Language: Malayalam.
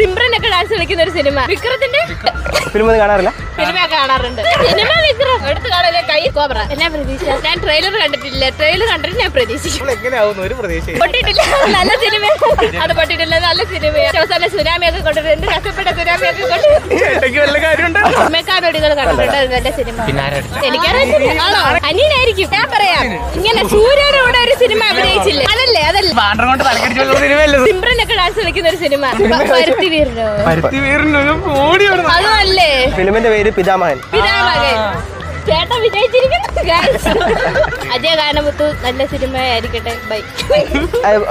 സിമ്രനൊക്കെ ഡാൻസ് കളിക്കുന്ന ഒരു സിനിമ വിക്രത്തിന്റെ ഫിലിം ഒന്നും കാണാറില്ല സിനിമ കാണാറുണ്ട് സിനിമ വിക്രം എടുത്ത് കാണാൻ കൈ കോബ്ര എന്നാ പ്രതീക്ഷ ഞാൻ ട്രെയിലർ കണ്ടിട്ടില്ല ട്രെയിലർ കണ്ടിട്ട് ഞാൻ പ്രതീക്ഷിക്കും എങ്ങനെയാവുന്നു ഒരു പ്രതീക്ഷ പൊട്ടിട്ടില്ല നല്ല സിനിമ അത് പൊട്ടിട്ടില്ല നല്ല സിനിമയാണ് അവസാനം സുനാമി ഒക്കെ കൊണ്ടുവരും എന്ത് കഷ്ടപ്പെട്ട സുനാമി ഒക്കെ കൊണ്ടുവരും ഇടയ്ക്ക് വല്ല കാര്യമുണ്ട് അമ്മക്കാരോടികൾ കണ്ടിട്ടുണ്ട് അത് നല്ല സിനിമ എനിക്കറിയത്തില്ല ആണോ അനിയനായിരിക്കും ഞാൻ പറയാം ഇങ്ങനെ സൂര്യനോട് ഒരു സിനിമ അഭിനയിച്ചില്ലേ അതല്ലേ അതല്ലേ പാണ്ടം കൊണ്ട് തലക്കടിച്ചുള്ള സിനിമയല്ലേ സിമ്രനൊക്കെ ഡാൻസ് കളിക്കുന്ന ഒരു സിനിമ പരുത്തി വീരനോ പരുത്തി വീറിനൊരു ഓടി വരുന്നു അതുമല്ലേ ഫിലിമിന്റെ പേര് പിതാമഹൻ പിതാമകൻ ചേട്ടൻ വിജയിച്ചിരിക്കുന്നു guys. അജയ ഗാനമുത്തു നല്ല സിനിമ ആയിരിക്കട്ടെ ബൈ അത്